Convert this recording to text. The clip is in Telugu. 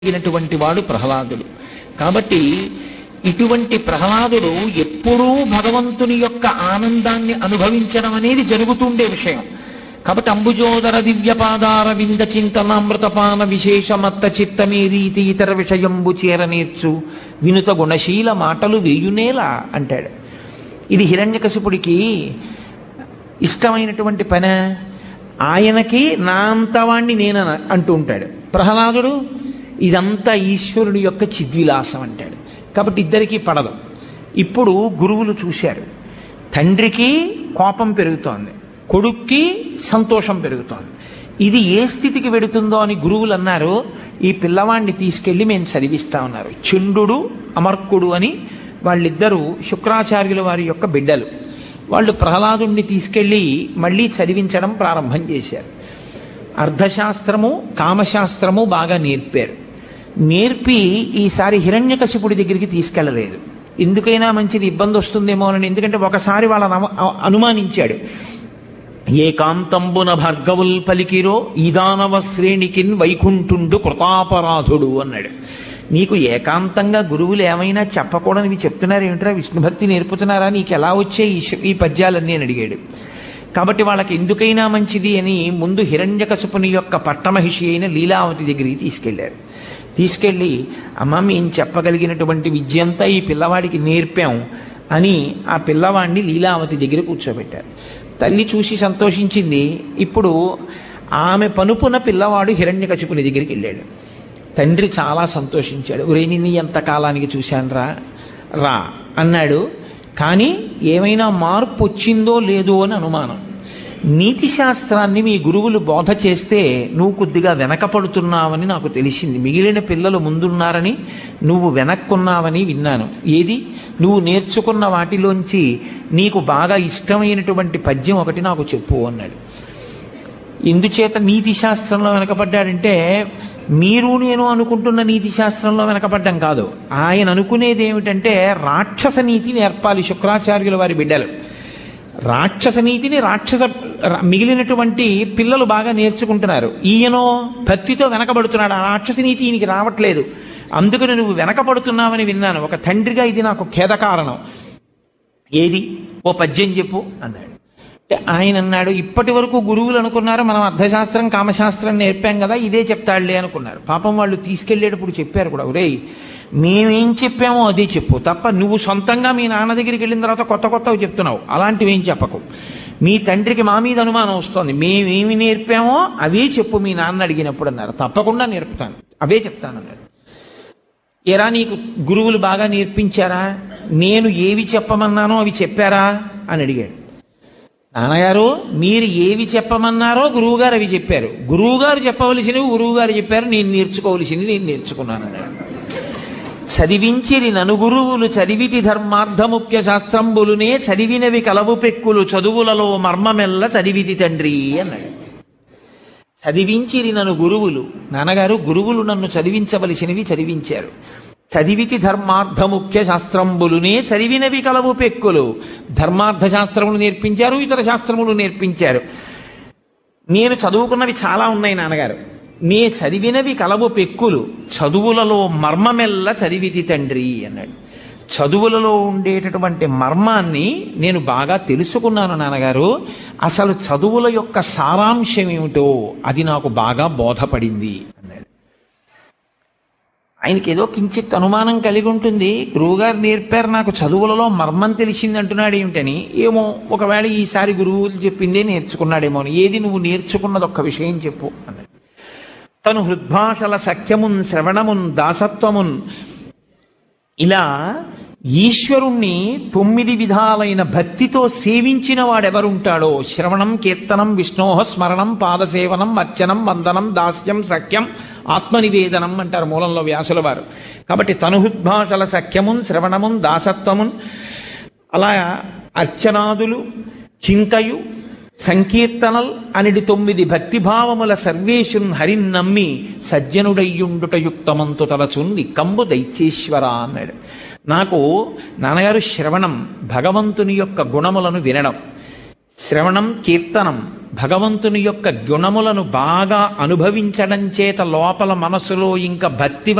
కలిగినటువంటి వాడు ప్రహ్లాదుడు కాబట్టి ఇటువంటి ప్రహ్లాదుడు ఎప్పుడూ భగవంతుని యొక్క ఆనందాన్ని అనుభవించడం అనేది జరుగుతుండే విషయం కాబట్టి అంబుజోదర దివ్యపాదార వింద చింతనామృతపాన విశేషమత్త చిత్తమే రీతి ఇతర విషయంబు చేర నేర్చు వినుత గుణశీల మాటలు వేయునేలా అంటాడు ఇది హిరణ్యకశిపుడికి ఇష్టమైనటువంటి పని ఆయనకి నా అంతవాణ్ణి నేను అంటూ ఉంటాడు ప్రహ్లాదుడు ఇదంతా ఈశ్వరుడి యొక్క చిద్విలాసం అంటాడు కాబట్టి ఇద్దరికీ పడదు ఇప్పుడు గురువులు చూశారు తండ్రికి కోపం పెరుగుతోంది కొడుక్కి సంతోషం పెరుగుతోంది ఇది ఏ స్థితికి వెడుతుందో అని గురువులు అన్నారు ఈ పిల్లవాడిని తీసుకెళ్ళి మేము చదివిస్తా ఉన్నారు చండు అమర్కుడు అని వాళ్ళిద్దరూ శుక్రాచార్యుల వారి యొక్క బిడ్డలు వాళ్ళు ప్రహ్లాదుణ్ణి తీసుకెళ్ళి మళ్ళీ చదివించడం ప్రారంభం చేశారు అర్థశాస్త్రము కామశాస్త్రము బాగా నేర్పారు నేర్పి ఈసారి హిరణ్యకశిపుడి దగ్గరికి తీసుకెళ్ళలేదు ఎందుకైనా మంచిది ఇబ్బంది వస్తుందేమో అని ఎందుకంటే ఒకసారి వాళ్ళని అవ- అనుమానించాడు ఏకాంతంబున భార్గవుల్ పలికిరో ఈదానవ శ్రేణికిన్ వైకుంఠుండు కృతాపరాధుడు అన్నాడు నీకు ఏకాంతంగా గురువులు ఏమైనా చెప్పకూడనివి చెప్తున్నారు ఏమిట్రా విష్ణుభక్తి నేర్పుతున్నారా నీకు ఎలా వచ్చే ఈ శ- ఈ పద్యాలన్నీ అని అడిగాడు కాబట్టి వాళ్ళకి ఎందుకైనా మంచిది అని ముందు హిరణ్యకశపుని యొక్క పట్టమహిషి అయిన లీలావతి దగ్గరికి తీసుకెళ్లారు తీసుకెళ్ళి అమ్మ మేము చెప్పగలిగినటువంటి విద్య అంతా ఈ పిల్లవాడికి నేర్పాం అని ఆ పిల్లవాడిని లీలావతి దగ్గర కూర్చోబెట్టారు తల్లి చూసి సంతోషించింది ఇప్పుడు ఆమె పనుపున పిల్లవాడు హిరణ్యకశిపుని దగ్గరికి వెళ్ళాడు తండ్రి చాలా సంతోషించాడు ఒరే నిన్ను ఎంత కాలానికి చూశానురా రా అన్నాడు కానీ ఏమైనా మార్పు వచ్చిందో లేదో అని అనుమానం నీతి శాస్త్రాన్ని మీ గురువులు బోధ చేస్తే నువ్వు కొద్దిగా వెనకపడుతున్నావని నాకు తెలిసింది మిగిలిన పిల్లలు ముందున్నారని నువ్వు వెనక్కున్నావని విన్నాను ఏది నువ్వు నేర్చుకున్న వాటిలోంచి నీకు బాగా ఇష్టమైనటువంటి పద్యం ఒకటి నాకు చెప్పు అన్నాడు ఎందుచేత నీతి శాస్త్రంలో వెనకబడ్డాడంటే మీరు నేను అనుకుంటున్న నీతి శాస్త్రంలో వెనకబడ్డం కాదు ఆయన అనుకునేది ఏమిటంటే రాక్షస నీతి నేర్పాలి శుక్రాచార్యుల వారి బిడ్డలు రాక్షస నీతిని రాక్షస రా- మిగిలినటువంటి పిల్లలు బాగా నేర్చుకుంటున్నారు ఈయనో భక్తితో వెనకబడుతున్నాడు ఆ రాక్షస నీతి ఈయనకి రావట్లేదు అందుకని నువ్వు వెనకబడుతున్నావని విన్నాను ఒక తండ్రిగా ఇది నాకు ఖేద కారణం ఏది ఓ పద్యం చెప్పు అన్నాడు అంటే ఆయన అన్నాడు ఇప్పటి వరకు గురువులు అనుకున్నారు మనం అర్థశాస్త్రం కామశాస్త్రం నేర్పాం కదా ఇదే చెప్తాడులే అనుకున్నారు పాపం వాళ్ళు తీసుకెళ్లేటప్పుడు చెప్పారు కూడా ఒరేయ్ మేమేం చెప్పామో అదే చెప్పు తప్ప నువ్వు సొంతంగా మీ నాన్న దగ్గరికి వెళ్ళిన తర్వాత కొత్త కొత్తవి చెప్తున్నావు అలాంటివి ఏం చెప్పకు మీ తండ్రికి మా మీద అనుమానం వస్తుంది మేమేమి నేర్పామో అవే చెప్పు మీ నాన్న అడిగినప్పుడు అన్నారు తప్పకుండా నేర్పుతాను అవే చెప్తానన్నాడు ఎరా నీకు గురువులు బాగా నేర్పించారా నేను ఏవి చెప్పమన్నానో అవి చెప్పారా అని అడిగాడు నాన్నగారు మీరు ఏవి చెప్పమన్నారో గురువుగారు అవి చెప్పారు గురువుగారు చెప్పవలసినవి గురువుగారు చెప్పారు నేను నేర్చుకోవలసినవి నేను నేర్చుకున్నాను అన్నాడు చదివించిరి నను గురువులు చదివితి ధర్మార్థముఖ్య శాస్త్రంబులునే చదివినవి కలవు పెక్కులు చదువులలో మర్మమెల్ల చదివితి తండ్రి అన్నాడు చదివించిరి నన్ను గురువులు నాన్నగారు గురువులు నన్ను చదివించవలసినవి చదివించారు చదివితి ధర్మార్థముఖ్య శాస్త్రంబులునే చదివినవి కలవు పెక్కులు ధర్మార్థ శాస్త్రములు నేర్పించారు ఇతర శాస్త్రములు నేర్పించారు నేను చదువుకున్నవి చాలా ఉన్నాయి నాన్నగారు నే చదివినవి కలవు పెక్కులు చదువులలో మర్మమెల్ల చదివితి తండ్రి అన్నాడు చదువులలో ఉండేటటువంటి మర్మాన్ని నేను బాగా తెలుసుకున్నాను నాన్నగారు అసలు చదువుల యొక్క సారాంశం ఏమిటో అది నాకు బాగా బోధపడింది అన్నాడు ఆయనకి ఏదో కించిత్ అనుమానం కలిగి ఉంటుంది గురువుగారు నేర్పారు నాకు చదువులలో మర్మం తెలిసింది అంటున్నాడు ఏమిటని ఏమో ఒకవేళ ఈసారి గురువులు చెప్పిందే నేర్చుకున్నాడేమో అని ఏది నువ్వు నేర్చుకున్నది ఒక్క విషయం చెప్పు అన్నాడు తను హృద్భాషల సఖ్యమున్ శ్రవణమున్ దాసత్వమున్ ఇలా ఈశ్వరుణ్ణి తొమ్మిది విధాలైన భక్తితో సేవించిన వాడెవరుంటాడో శ్రవణం కీర్తనం విష్ణోహ స్మరణం పాదసేవనం అర్చనం వందనం దాస్యం సఖ్యం ఆత్మనివేదనం అంటారు మూలంలో వ్యాసుల వారు కాబట్టి తనుహుద్భాషల సఖ్యమున్ శ్రవణమున్ దాసత్వమున్ అలా అర్చనాదులు చింతయు సంకీర్తనల్ అనేది తొమ్మిది భక్తిభావముల సర్వేశున్ హరిన్ నమ్మి సజ్జనుడయ్యుండుట యుక్తమంతు తలచుంది కంబు దైత్యేశ్వర అన్నాడు నాకు నాన్నగారు శ్రవణం భగవంతుని యొక్క గుణములను వినడం శ్రవణం కీర్తనం భగవంతుని యొక్క గుణములను బాగా అనుభవించడం చేత లోపల మనసులో ఇంకా భక్తి